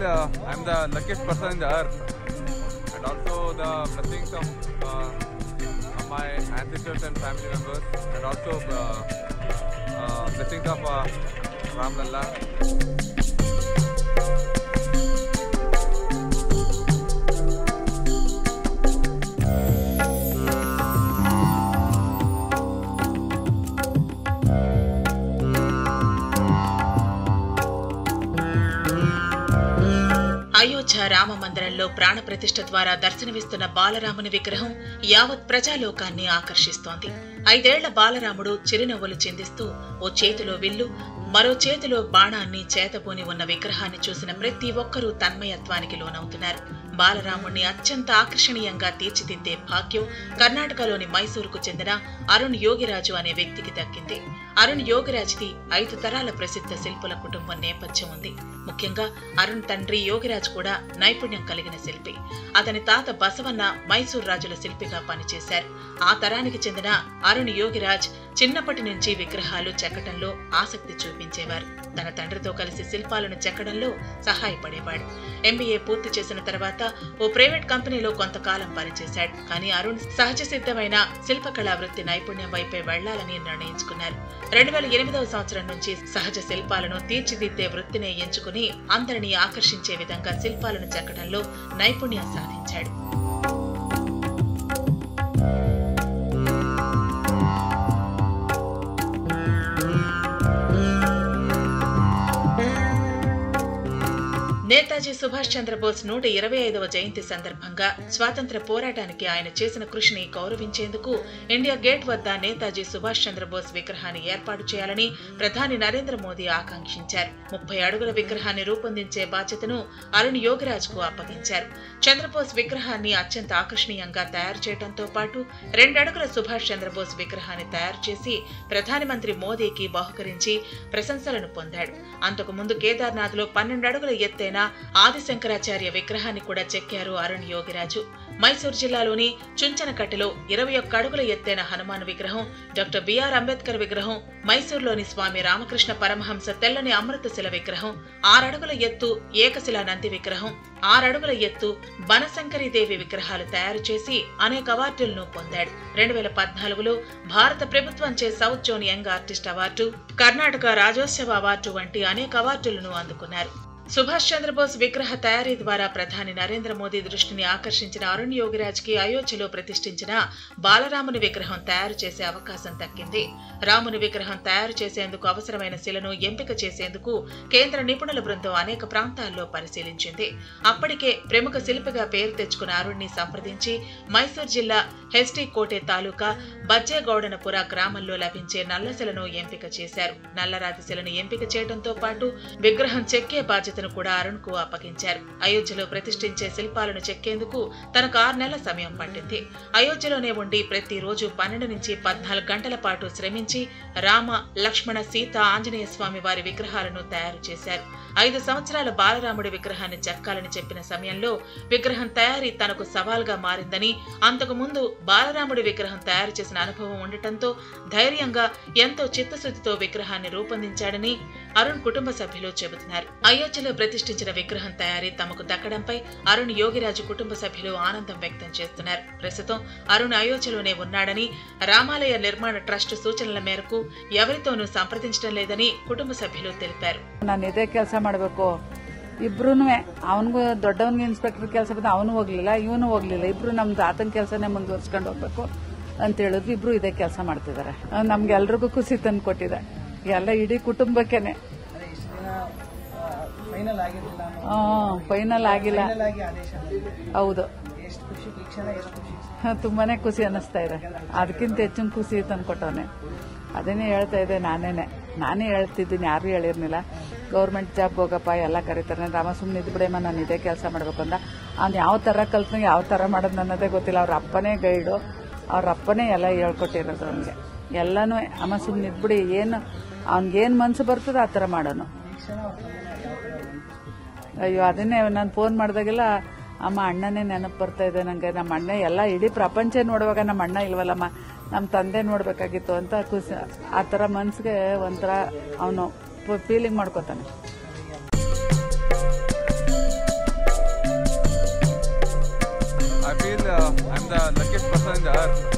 uh, I'm the luckiest person in the earth, and also the blessings of, uh, of my ancestors and family members, and also uh, uh, blessings of uh, Ram Lalla. Ayodhya Rama మందిరంలో ప్రాణ ప్రతిష్ఠ ద్వారా దర్శనమిస్తున్న బాలరాముని విగ్రహం యావత్ ప్రజాలోకాన్ని ఆకర్షిస్తోంది ఐదేళ్ల బాలరాముడు చిరునవ్వులు చిందిస్తూ ఓ చేతిలో విల్లు మరో చేతిలో బాణాన్ని చేతబూని ఉన్న విగ్రహాన్ని చూసిన ప్రతి ఒక్కరూ తన్మయత్వానికి లోనవుతున్నారు బాలరాముణ్ణి అత్యంత ఆకర్షణీయంగా తీర్చిదిద్దే భాగ్యం కర్ణాటకలోని మైసూరుకు చెందిన అరుణ్ యోగిరాజు అనే వ్యక్తికి దక్కింది అరుణ్ యోగిరాజ్ది ఐదు తరాల ప్రసిద్ధ శిల్పుల కుటుంబం నేపథ్యం ఉంది ముఖ్యంగా అరుణ్ తండ్రి యోగిరాజ్ కూడా నైపుణ్యం కలిగిన శిల్పి అతని తాత బసవన్న మైసూర్ రాజుల శిల్పిగా పనిచేశారు ఆ తరానికి చెందిన అరుణ్ యోగిరాజ్ చిన్నప్పటి నుంచి విగ్రహాలు చెక్కటంలో ఆసక్తి చూపించేవారు తన తండ్రితో కలిసి శిల్పాలను చెక్కడంలో సహాయపడేవాడు ఎంబీఏ పూర్తి చేసిన తర్వాత ఓ ప్రైవేట్ కంపెనీలో కొంతకాలం పనిచేశాడు కానీ అరుణ్ సహజ సిద్ధమైన శిల్పకళా వృత్తి నైపుణ్యం వైపే వెళ్లాలని నిర్ణయించుకున్నారు రెండు వేల ఎనిమిదవ సంవత్సరం నుంచి సహజ శిల్పాలను తీర్చిదిద్దే వృత్తినే ఎంచుకుని అందరినీ ఆకర్షించే విధంగా శిల్పాలను చెక్కడంలో నైపుణ్యం సాధించాడు నేతాజీ సుభాష్ చంద్రబోస్ నూట ఇరవై ఐదవ జయంతి సందర్భంగా స్వాతంత్ర పోరాటానికి ఆయన చేసిన కృషిని గౌరవించేందుకు ఇండియా గేట్ వద్ద నేతాజీ సుభాష్ చంద్రబోస్ విగ్రహాన్ని ఏర్పాటు చేయాలని ప్రధాని నరేంద్ర మోదీ ఆకాంక్షించారు ముప్పై అడుగుల విగ్రహాన్ని రూపొందించే బాధ్యతను అరుణ్ యోగిరాజ్ కు అప్పగించారు చంద్రబోస్ విగ్రహాన్ని అత్యంత ఆకర్షణీయంగా తయారు చేయడంతో పాటు రెండడుగుల సుభాష్ చంద్రబోస్ విగ్రహాన్ని తయారు చేసి ప్రధాని మంత్రి మోదీకి బహుకరించి ప్రశంసలను పొందాడు అంతకు ముందు కేదార్నాథ్ లో పన్నెండు అడుగుల ఎత్తైన ఆదిశంకరాచార్య విగ్రహాన్ని కూడా చెక్కారు అరుణ్ యోగిరాజు మైసూర్ జిల్లాలోని చుంచనకట్టెలో ఇరవై ఒక్క అడుగుల ఎత్తైన హనుమాన్ విగ్రహం డాక్టర్ బిఆర్ అంబేద్కర్ విగ్రహం మైసూర్లోని స్వామి రామకృష్ణ పరమహంస తెల్లని అమృతశిల విగ్రహం ఆరడుగుల ఎత్తు ఏకశిలా నంది విగ్రహం ఆరడుగుల ఎత్తు బనశంకరీదేవి విగ్రహాలు తయారు చేసి అనేక అవార్డులను పొందాడు రెండు వేల పద్నాలుగులో భారత ప్రభుత్వంచే south zone young artist award Karnataka Rajyotsava award వంటి అనేక అవార్డులను అందుకున్నారు సుభాష్ చంద్రబోస్ విగ్రహ తయారీ ద్వారా ప్రధాని నరేంద్ర మోదీ దృష్టిని ఆకర్షించిన అరుణ్ యోగిరాజ్ కి అయోధ్యలో ప్రతిష్ఠించిన బాలరాముని విగ్రహం తయారు చేసే అవకాశం దక్కింది రాముని విగ్రహం తయారు చేసేందుకు అవసరమైన శిలను ఎంపిక చేసేందుకు కేంద్ర నిపుణుల బృందం అనేక ప్రాంతాల్లో పరిశీలించింది అప్పటికే ప్రముఖ శిల్పిగా పేరు తెచ్చుకున్న అరుణ్ని సంప్రదించి మైసూర్ జిల్లా హెస్టీ కోటే తాలూకా బజ్జేగౌడనపుర గ్రామంలో లభించే నల్లశిలను ఎంపిక చేశారు నల్లరాతి శిలను ఎంపిక చేయడంతో పాటు విగ్రహం చెక్కే బాధ్యతను కూడా అరుణ్ కు అప్పగించారు అయోధ్యలో ప్రతిష్ఠించే శిల్పాలను చెక్కేందుకు తనకు ఆరు నెలల సమయం పట్టింది అయోధ్యలోనే ఉండి ప్రతిరోజు పన్నెండు నుంచి పద్నాలుగు గంటల పాటు శ్రమించి రామ లక్ష్మణ సీత ఆంజనేయ స్వామి వారి విగ్రహాలను తయారు చేశారు ఐదు సంవత్సరాల బాలరాముడి విగ్రహాన్ని చెక్కాలని చెప్పిన సమయంలో విగ్రహం తయారీ తనకు సవాల్గా మారిందని అంతకు ముందు బాలరాముడి విగ్రహం తయారు చేసిన అనుభవం ఉండటంతో ధైర్యంగా ఎంతో చిత్తశుద్ధితో విగ్రహాన్ని రూపొందించాడని అరుణ్ కుటుంబ సభ్యులు చెబుతున్నారు అయోధ్యలో ప్రతిష్ఠించిన విగ్రహం తయారీ తమకు దక్కడంపై అరుణ్ యోగిరాజు కుటుంబ సభ్యులు ఆనందం వ్యక్తం చేస్తున్నారు ప్రస్తుతం అరుణ్ అయోధ్యలోనే ఉన్నాడని రామాలయ నిర్మాణ ట్రస్ట్ సూచనల మేరకు ఎవరితోనూ సంప్రదించడం లేదని కుటుంబ సభ్యులు తెలిపారు ನಾನು ಇದೇ ಕೆಲಸ ಮಾಡಬೇಕು ಇಬ್ರು ಅವನಿಗೂ ದೊಡ್ಡವನಿಗೆ ಇನ್ಸ್ಪೆಕ್ಟರ್ ಕೆಲಸ ಬಂದ ಅವನು ಹೋಗ್ಲಿಲ್ಲ ಇವನು ಹೋಗ್ಲಿಲ್ಲ ಇಬ್ರು ನಮ್ ತಾತನ ಕೆಲಸನೇ ಮುಂದುವರ್ಸ್ಕೊಂಡು ಹೋಗ್ಬೇಕು ಅಂತ ಹೇಳಿದ್ರು ಇಬ್ರು ಇದೇ ಕೆಲಸ ಮಾಡ್ತಿದ್ದಾರೆ ನಮ್ಗೆ ಎಲ್ರಿಗೂ ಖುಷಿ ತಂದು ಕೊಟ್ಟಿದೆ ಎಲ್ಲ ಇಡೀ ಕುಟುಂಬಕ್ಕೇನೆ ಫೈನಲ್ ಆಗಿರಲಿಲ್ಲ ಫೈನಲ್ ಆಗಿಲ್ಲ ಫೈನಲ್ ಆಗಿ ಆದೇಶ ಬಂದಿದೆ. ಹೌದು ಎಷ್ಟು ಖುಷಿ ಈ ಕ್ಷಣ ಎಷ್ಟು ಖುಷಿ ಹ, ತುಂಬಾನೇ ಖುಷಿ ಅನ್ನಿಸ್ತಾ ಇದೆ ಅದಕ್ಕಿಂತ ಹೆಚ್ಚಿನ ಖುಷಿ ತಂದು ಕೊಟ್ಟವನೆ ಅದನ್ನೇ ಹೇಳ್ತಾ ಇದ್ದೆ ನಾನೇನೆ ನಾನೇ ಹೇಳ್ತಿದ್ದೀನಿ ಯಾರು ಹೇಳಿರ್ನಿಲ್ಲ ಗೌರ್ಮೆಂಟ್ ಜಾಬ್ ಹೋಗಪ್ಪ ಎಲ್ಲ ಕರೀತಾರೆ ರಾಮ ಸುಮ್ಮನೆ ಇದ್ಬಿಡೇಮ್ಮ ನಾನು ಇದೇ ಕೆಲಸ ಮಾಡ್ಬೇಕು ಅಂದ ಅವ್ನು ಯಾವ ಥರ ಕಲ್ತ್ನ ಯಾವ ಥರ ಮಾಡೋದು ಅನ್ನೋದೇ ಗೊತ್ತಿಲ್ಲ ಅವ್ರ ಅಪ್ಪನೇ ಗೈಡು ಅವ್ರ ಅಪ್ಪನೇ ಎಲ್ಲ ಹೇಳ್ಕೊಟ್ಟಿರೋದು ಅವನಿಗೆ ಎಲ್ಲನೂ ಅಮ್ಮ ಸುಮ್ಮನೆ ಇದ್ಬಿಡಿ ಏನು ಅವ್ನಿಗೇನು ಮನ್ಸು ಬರ್ತದೋ ಆ ಥರ ಮಾಡೋನು ಈ ಕ್ಷಣ ಅವ್ರ ತಮ್ಮನ ಯಾವ ಥರ ನೆನಪಿಸ್ಕೊಳ್ತೀವಿ? ಅಯ್ಯೋ ಅದನ್ನೇ ನಾನು ಫೋನ್ ಮಾಡಿದಾಗೆಲ್ಲ ಅಮ್ಮ ಅಣ್ಣನೇ ನೆನಪು ಬರ್ತಾ ಇದೆ ನಂಗೆ ನಮ್ಮ ಅಣ್ಣ ಎಲ್ಲ ಇಡೀ ಪ್ರಪಂಚ ನೋಡುವಾಗ ನಮ್ಮ ಅಣ್ಣ ಇಲ್ವಲ್ಲಮ್ಮ ನಮ್ಮ ತಂದೆ ನೋಡ್ಬೇಕಾಗಿತ್ತು ಅಂತ ಖುಷಿ ಆ ಥರ ಮನ್ಸಿಗೆ ಒಂಥರ ಅವನು ಫೀಲಿಂಗ್ ಮಾಡ್ಕೋತಾನೆ in the earth.